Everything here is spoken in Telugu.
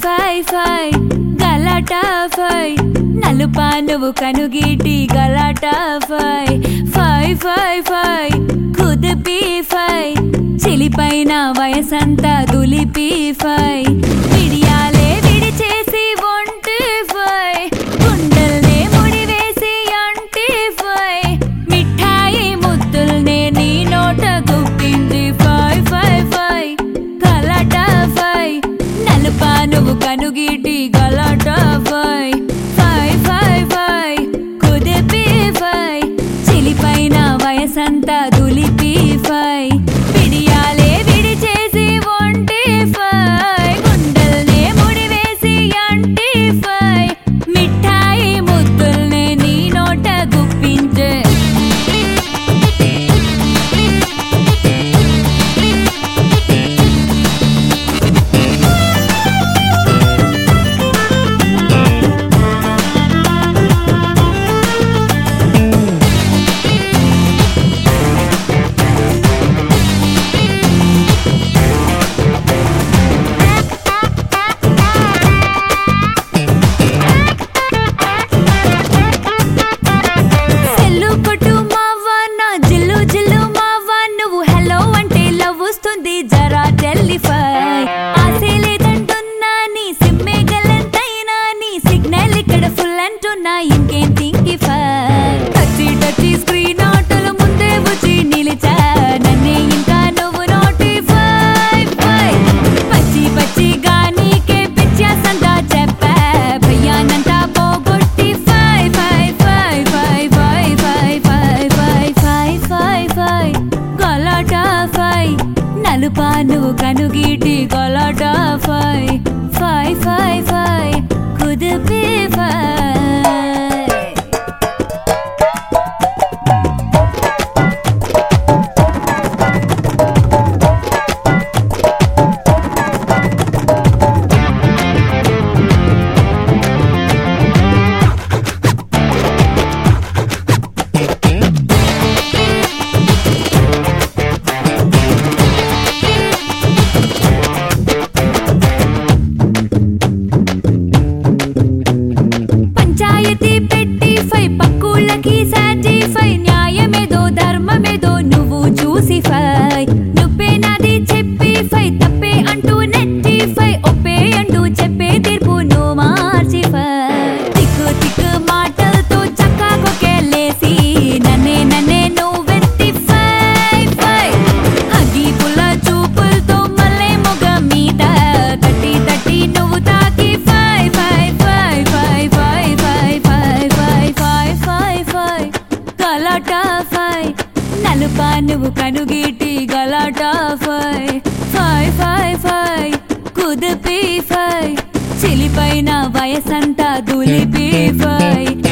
ఫై ఫై గలాటా ఫై నలుపా నువ్వు కనుగీటి గలాటా ఫై ఫై ఫై ఫై కుదిపి ఫై చిలిపైన వయసంతా దులిపి ఫై విడియాలే విడిచేసి ఒంటి ఫై గుండెల్నే ముడివేసి అంటి ఫై మిఠాయి ముద్దుల్నే నీ నోట గుప్పింది ఫై ఫై ఫై గలాటా ఫై నలుపా నువ్వు కనుగీటి గలాటా ఫై ఫై ఫై ఫై కుదిపి ఫై చిలిపైన వయసంతా దులిపి ఫై పిడియాలే విడిచేసి ఒంటి ఫై గుండెల్నే ముడివేసి అంటి ఫై మిఠాయి ముద్దుల్నే నీ నోట గుప్పించే సెల్లు కొట్టు మావా నా జిల్లు జిల్లు మావా నువ్వు హలో అంటే లవ్ వస్తుంది జరా టెలిఫై ఆసే లేదంటున్నా నీ సిమ్మే గలంతైనా నీ సిగ్నల్ ఇక్కడ ఫుల్ అంటున్నా ఇంకేం థింకిఫై టచ్చి టచ్చి స్క్రీన్ ఆటోల ముందే వచ్చి నిలిచా నన్నే ఇంకా నువ్వు నోటిఫై ఫై పచ్చి పచ్చిగా నీకే పిచ్చాసంతా చెప్పా భయ్యానంతా పోగొట్టి ఫై ఫై ఫై ఫై ఫై ఫై ఫై ఫై ఫై ఫై ఫై గలాటా ఫై నలుపా నువ్వు కనుగీటి గలాటా ఫై ఫై ఫై ఫై కుదిపి ఫై పంచాయతీ పెట్టి ఫై పక్కులకి సాటిఫై న్యాయమేదో ధర్మమేదో నువ్వు చూసి ఫై నువ్వే నాది చెప్పి ఫై తప్పే అంటూ నెట్టి ఫై ఒప్పే అంటూ చెప్పే తీర్పు నువ్వు మార్చి ఫై తిక్కు తిక్కు మాటలతో చక్కా కొకేలేసి నన్నే నన్నే నువ్వెత్తి ఫై ఫై అగి పుల్ల చూపులతో మళ్ళీ మొగ మీద తట్టి తట్టి నువ్వు తాకి ఫై ఫై ఫై ఫై ఫై ఫై ఫై ఫై ఫై ఫై ఫై గలాటా ఫై నలుపా నువ్వు కనుగీటి గలాటా ఫై ఫై ఫై ఫై కుదిపి ఫై చిలిపైన వయసంతా దులిపి ఫై